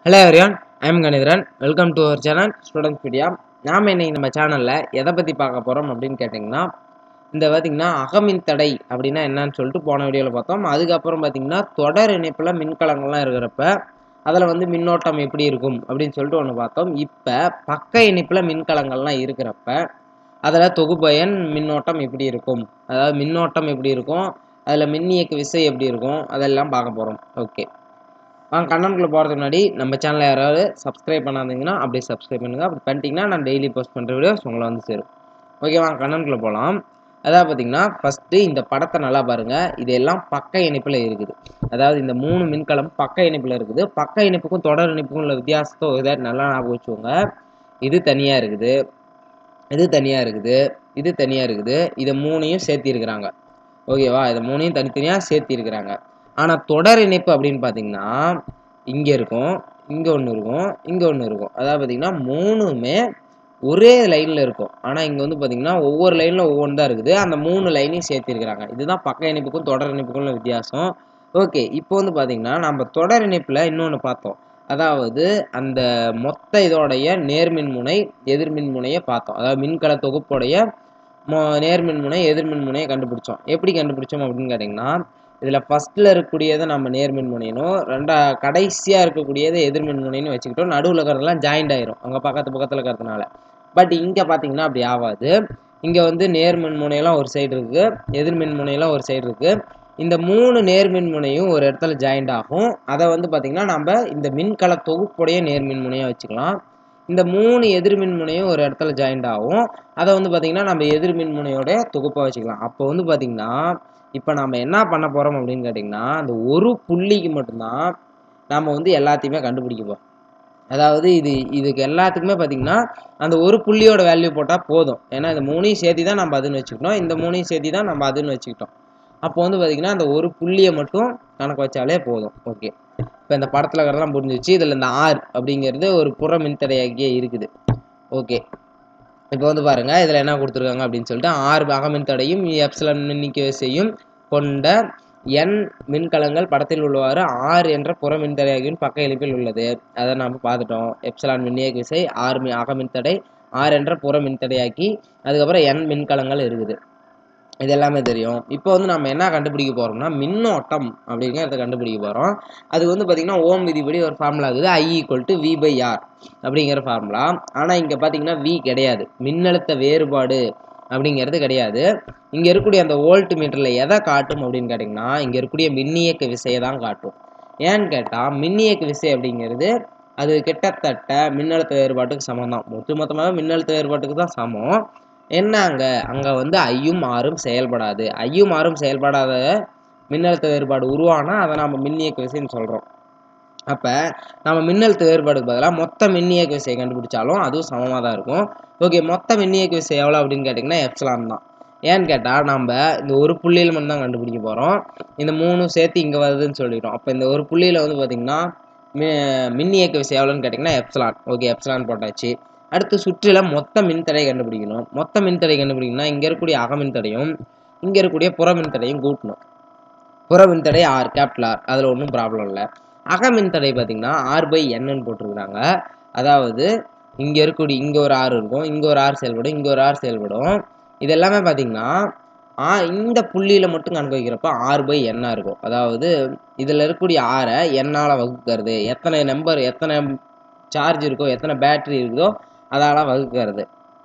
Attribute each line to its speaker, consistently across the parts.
Speaker 1: hello everyone I'm Kanitharan welcome to our channel students media நாம் இன்னைக்கு நம்ம சேனலில் எதை பற்றி பார்க்க போகிறோம் அப்படின்னு கேட்டிங்கன்னா இந்த பார்த்திங்கன்னா அகமின் தடை அப்படின்னா என்னன்னு சொல்லிட்டு போன வீடியோவில் பார்த்தோம் அதுக்கப்புறம் பார்த்திங்கன்னா தொடர் இணைப்பில் மின்கலங்கள்லாம் இருக்கிறப்ப அதில் வந்து மின்னோட்டம் எப்படி இருக்கும் அப்படின்னு சொல்லிட்டு ஒன்று பார்த்தோம் இப்போ பக்க இணைப்பில் மின்கலங்கள்லாம் இருக்கிறப்ப அதில் தொகுபயன் மின்னோட்டம் எப்படி இருக்கும் அதாவது மின்னோட்டம் எப்படி இருக்கும் அதில் மின்னியக்கு விசை எப்படி இருக்கும் அதெல்லாம் பார்க்க போகிறோம் ஓகே வாங்க கண்ணனுக்குள்ளே போகிறதுக்கு முன்னாடி நம்ம சேனலை யாராவது சப்ஸ்கிரைப் பண்ணாதீங்கன்னா அப்படியே சப்ஸ்கிரைப் பண்ணுங்கள் அப்படி பண்ணிட்டீங்கன்னா நான் டெய்லி போஸ்ட் பண்ணுற வீடியோஸ் உங்களை வந்து சேரும் ஓகே வாங்க கண்ணனுக்குள்ளே போகலாம் அதாவது பார்த்தீங்கன்னா ஃபஸ்ட்டு இந்த படத்தை நல்லா பாருங்கள் இதெல்லாம் பக்க இணைப்பில் இருக்குது அதாவது இந்த மூணு மின்கலம் பக்க இணைப்பில் இருக்குது பக்க இணைப்புக்கும் தொடர் இணைப்புக்கும் உள்ள வித்தியாசத்தை இதை நல்லா ஞாபகம் வச்சுக்கோங்க இது தனியாக இருக்குது இது தனியாக இருக்குது இது தனியாக இருக்குது இதை மூணையும் சேர்த்திருக்கிறாங்க ஓகேவா இதை மூணையும் தனித்தனியாக சேர்த்திருக்கிறாங்க ஆனால் தொடர் இணைப்பு அப்படின்னு பார்த்தீங்கன்னா இங்கே இருக்கும் இங்கே ஒன்று இருக்கும் இங்கே ஒன்று இருக்கும் அதாவது பார்த்தீங்கன்னா மூணுமே ஒரே லைனில் இருக்கும் ஆனால் இங்கே வந்து பார்த்தீங்கன்னா ஒவ்வொரு லைனில் ஒவ்வொன்று தான் இருக்குது அந்த மூணு லைனையும் சேர்த்திருக்கிறாங்க இதுதான் பக்க இணைப்புக்கும் தொடர் இணைப்புக்கும் உள்ள வித்தியாசம் ஓகே இப்போ வந்து பார்த்தீங்கன்னா நம்ம தொடர் இணைப்பில் இன்னொன்று பார்த்தோம் அதாவது அந்த மொத்த இதோடைய நேர்மின் முனை எதிர்மின் முனையை பார்த்தோம் அதாவது மின்கல தொகுப்புடைய மொ நேர்மின் முனை எதிர்மின் முனையை கண்டுபிடிச்சோம் எப்படி கண்டுபிடிச்சோம் அப்படின்னு கேட்டிங்கன்னா இதில் ஃபஸ்ட்டில் இருக்கக்கூடியதை நம்ம நேர்மின் முனைனும் ரெண்டா கடைசியாக இருக்கக்கூடியதை எதிர்மின் முனைன்னு வச்சுக்கிட்டோம் நடுவில் இருக்கிறதெல்லாம் ஜாயிண்ட் ஆயிரும் அங்கே பக்கத்து பக்கத்தில் இருக்கிறதுனால பட் இங்கே பார்த்தீங்கன்னா அப்படி ஆகாது இங்கே வந்து நேர்மின் முனையெல்லாம் ஒரு சைடு இருக்குது எதிர்மின் முனையெல்லாம் ஒரு சைடு இருக்குது இந்த மூணு நேர்மின் முனையும் ஒரு இடத்துல ஜாயிண்ட் ஆகும் அதை வந்து பார்த்திங்கன்னா நம்ம இந்த மின்கல தொகுப்புடைய நேர்மின் முனையாக வச்சுக்கலாம் இந்த மூணு எதிர்மின் முனையும் ஒரு இடத்துல ஜாயிண்ட் ஆகும் அதை வந்து பார்த்திங்கன்னா நம்ம எதிர்மின் முனையோட தொகுப்பாக வச்சுக்கலாம் அப்போ வந்து பார்த்திங்கன்னா இப்போ நம்ம என்ன பண்ண போகிறோம் அப்படின்னு கேட்டிங்கன்னா அந்த ஒரு புள்ளிக்கு மட்டும்தான் நம்ம வந்து எல்லாத்தையுமே கண்டுபிடிக்கப்போம் அதாவது இது இதுக்கு எல்லாத்துக்குமே பார்த்திங்கன்னா அந்த ஒரு புள்ளியோட வேல்யூ போட்டால் போதும் ஏன்னா இந்த மூணையும் சேர்த்து தான் நம்ம அதுன்னு வச்சுக்கிட்டோம் இந்த மூணையும் சேர்த்து தான் நம்ம அதுன்னு வச்சுக்கிட்டோம் அப்போ வந்து பார்த்திங்கன்னா அந்த ஒரு புள்ளியை மட்டும் கணக்கு வச்சாலே போதும் ஓகே இப்போ இந்த படத்தில் இருக்கிறதெல்லாம் புரிஞ்சிச்சு இதில் இந்த ஆர் அப்படிங்கிறது ஒரு புற மின்தடையாகியே இருக்குது ஓகே இப்போ வந்து பாருங்கள் இதில் என்ன கொடுத்துருக்காங்க அப்படின்னு சொல்லிட்டு ஆறு அகமின் தடையும் எப்சலன் மின்னிக்க செய்யும் கொண்ட என் மின்கலங்கள் படத்தில் உள்ளவாறு ஆறு என்ற புற மின்தடையாகியும் பக்க இணைப்பில் உள்ளது அதை நம்ம பார்த்துட்டோம் எப்சலான் மின்னியக்கு விசை ஆறு மின் அகமின்தடை ஆறு என்ற புற மின்தடையாக்கி அதுக்கப்புறம் என் மின்கலங்கள் இருக்குது இது எல்லாமே தெரியும் இப்போ வந்து நம்ம என்ன கண்டுபிடிக்க போகிறோம்னா மின்னோட்டம் அப்படிங்கிறத கண்டுபிடிக்க போகிறோம் அது வந்து பார்த்திங்கன்னா ஓம் விதிப்படி ஒரு ஃபார்முலா இருக்குது I equal to V by R அப்படிங்கிற ஃபார்முலா ஆனால் இங்கே பார்த்தீங்கன்னா வி கிடையாது மின்னழுத்த வேறுபாடு அப்படிங்கிறது கிடையாது இங்கே இருக்கக்கூடிய அந்த வோல்ட் மீட்டரில் எதை காட்டும் அப்படின்னு கேட்டிங்கன்னா இங்கே இருக்கக்கூடிய மின்னியக்க விசையை தான் காட்டும் ஏன்னு கேட்டால் மின்னியக்க விசை அப்படிங்கிறது அது கிட்டத்தட்ட மின்னழுத்த வேறுபாட்டுக்கு சமம் தான் ஒட்டுமொத்தமாக மின்னழுத்த வேறுபாட்டுக்கு தான் சமம் என்ன அங்கே அங்கே வந்து ஐயும் ஆறும் செயல்படாது ஐயும் ஆறும் செயல்படாத மின்னழுத்த வேறுபாடு உருவானா அதை நம்ம மின்னியக்க விசைன்னு சொல்கிறோம் அப்போ நம்ம மின்னழுத்த வேறுபாடுக்கு பதிலாக மொத்த மின்னியக்க விசையை கண்டுபிடிச்சாலும் அதுவும் சமமாக தான் இருக்கும் ஓகே மொத்த மின்னியக்க விசை எவ்வளோ அப்படின்னு கேட்டிங்கன்னா எப்சலான் தான் ஏன்னு கேட்டால் நம்ம இந்த ஒரு புள்ளியில் மட்டும் தான் கண்டுபிடிக்க போகிறோம் இந்த மூணும் சேர்த்து இங்கே வருதுன்னு சொல்லிட்டோம் அப்போ இந்த ஒரு புள்ளியில் வந்து பார்த்திங்கன்னா மி மின்னியக்க விசை எவ்வளோன்னு கேட்டிங்கன்னா எப்சலான் ஓகே எப்சலான் போட்டாச்சு அடுத்து சுற்றில மொத்த மின்தடை கண்டுபிடிக்கணும் மொத்த மின்தடை கண்டுபிடிக்கணும்னா இங்கே இருக்கக்கூடிய அக மின்தடையும் இங்கே இருக்கக்கூடிய புற மின்தடையும் கூட்டணும் புற மின்தடை ஆர் கேபிட்டல் ஆர் அதில் ஒன்றும் ப்ராப்ளம் இல்லை அக மின்தடை பார்த்திங்கன்னா ஆர் பை என்னன்னு போட்டிருக்கிறாங்க அதாவது இங்கே இருக்கக்கூடிய இங்கே ஒரு ஆறு இருக்கும் இங்கே ஒரு ஆறு செயல்படும் இங்கே ஒரு ஆறு செயல்படும் இது எல்லாமே பார்த்திங்கன்னா ஆ இந்த புள்ளியில் மட்டும் கணக்கு வைக்கிறப்ப ஆறு பை என்னாக இருக்கும் அதாவது இதில் இருக்கக்கூடிய ஆறை என்னால் வகுக்கிறது எத்தனை நம்பர் எத்தனை சார்ஜ் இருக்கோ எத்தனை பேட்ரி இருக்குதோ அதால் வகுக்கிறது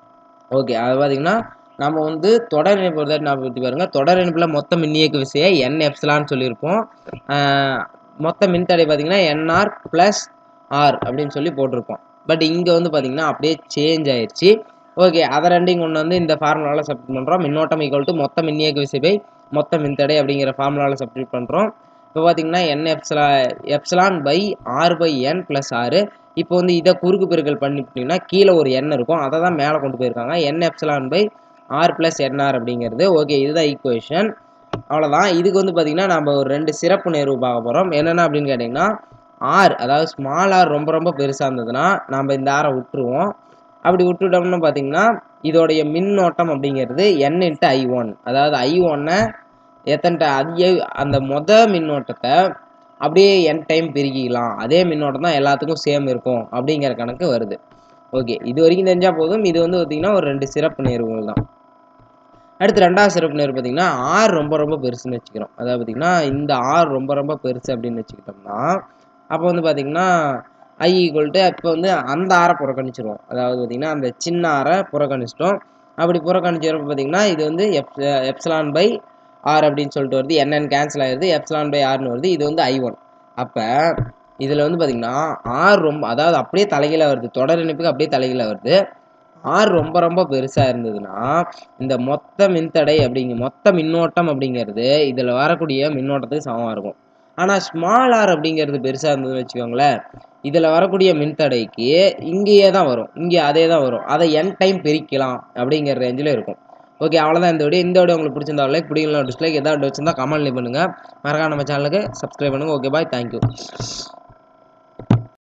Speaker 1: ஓகே அது பார்த்திங்கன்னா நம்ம வந்து தொடர் இணைப்பு ஒரு நான் பற்றி பாருங்கள் தொடர் இணைப்பில் மொத்த மின்னியக்கு விசையை என் எப்சலான்னு சொல்லியிருப்போம் மொத்த மின்தடை பார்த்திங்கன்னா என்ஆர் ப்ளஸ் ஆர் அப்படின்னு சொல்லி போட்டிருப்போம் பட் இங்கே வந்து பார்த்திங்கன்னா அப்படியே சேஞ்ச் ஆயிடுச்சு ஓகே அதை ரெண்டையும் கொண்டு வந்து இந்த ஃபார்முலாவில் சப்ஸ்டியூட் பண்ணுறோம் மின்னோட்டம் ஈக்குவல் டு மொத்த மின்னியக்கு விசை பை மொத்த மின்தடை அப்படிங்கிற ஃபார்முலாவில் சப்ஸ்டியூட் பண்ணுறோம் இப்போ பார்த்தீங்கன்னா என் எப்சலா epsilon by R by n plus ஆறு இப்போ வந்து இதை குறுக்கு பெருக்கல் பண்ணிட்டீங்கன்னா கீழே ஒரு எண் இருக்கும் அதை தான் மேலே கொண்டு போயிருக்காங்க n epsilon by R plus n R அப்படிங்கிறது ஓகே இதுதான் ஈக்குவேஷன் அவ்வளோதான் இதுக்கு வந்து பார்த்திங்கன்னா நம்ம ஒரு ரெண்டு சிறப்பு நேர்வு பார்க்க போகிறோம் என்னென்ன அப்படின்னு கேட்டிங்கன்னா ஆர் அதாவது ஸ்மால் ஆர் ரொம்ப ரொம்ப பெருசாக இருந்ததுன்னா நம்ம இந்த ஆரை விட்டுருவோம் அப்படி விட்டுட்டோம்னு பார்த்தீங்கன்னா இதோடைய மின்னோட்டம் அப்படிங்கிறது என் இன்ட்டு ஐ ஒன் அதாவது ஐ ஒன்னை எத்தனை அதிக அந்த மொத மின்னோட்டத்தை அப்படியே என் டைம் பெருக்கிக்கலாம் அதே மின்னோட்டம் தான் எல்லாத்துக்கும் சேம் இருக்கும் அப்படிங்கிற கணக்கு வருது ஓகே இது வரைக்கும் தெரிஞ்சால் போதும் இது வந்து பார்த்திங்கன்னா ஒரு ரெண்டு சிறப்பு நேர்வுகள் தான் அடுத்து ரெண்டாவது சிறப்பு நேர் பார்த்தீங்கன்னா ஆர் ரொம்ப ரொம்ப பெருசுன்னு வச்சுக்கிறோம் அதாவது பார்த்திங்கன்னா இந்த ஆர் ரொம்ப ரொம்ப பெருசு அப்படின்னு வச்சுக்கிட்டோம்னா அப்போ வந்து பார்த்திங்கன்னா ஐ ஈக்குவல் டு இப்போ வந்து அந்த ஆரை புறக்கணிச்சிருவோம் அதாவது பார்த்திங்கன்னா அந்த சின்ன ஆரை புறக்கணிச்சிட்டோம் அப்படி புறக்கணிச்சிடறப்ப பார்த்திங்கன்னா இது வந்து எப் எப்சலான் பை ஆர் அப்படின்னு சொல்லிட்டு வருது என்னென்னு கேன்சல் ஆயிடுது எப்சலான் பை ஆர்னு வருது இது வந்து ஐ ஒன் அப்போ இதில் வந்து பார்த்திங்கன்னா ஆர் ரொம்ப அதாவது அப்படியே தலைகீழாக வருது தொடர் இணைப்புக்கு அப்படியே தலைகீழாக வருது ஆர் ரொம்ப ரொம்ப பெருசாக இருந்ததுன்னா இந்த மொத்த மின்தடை அப்படிங்க மொத்த மின்னோட்டம் அப்படிங்கிறது இதில் வரக்கூடிய மின்னோட்டத்துக்கு சமமாக இருக்கும் ஆனால் ஸ்மால் ஆர் அப்படிங்கிறது பெருசாக இருந்ததுன்னு வச்சுக்கோங்களேன் இதில் வரக்கூடிய மின்தடைக்கு இங்கேயே தான் வரும் இங்கே அதே தான் வரும் அதை என் டைம் பிரிக்கலாம் அப்படிங்கிற ரேஞ்சில் இருக்கும் ஓகே அவ்வளோதான் இந்த வீடியோ இந்த வீடியோ உங்களுக்கு பிடிச்சிருந்தா லைக் பிடிக்கலாம் டிஸ்லைக் ஏதாவது வச்சிருந்தா கமெண்ட்லேயே பண்ணுங்கள் மறக்காம நம்ம சேனலுக்கு சப்ஸ்கிரைப் பண்ணுங்கள் ஓகே பாய் தேங்க்யூ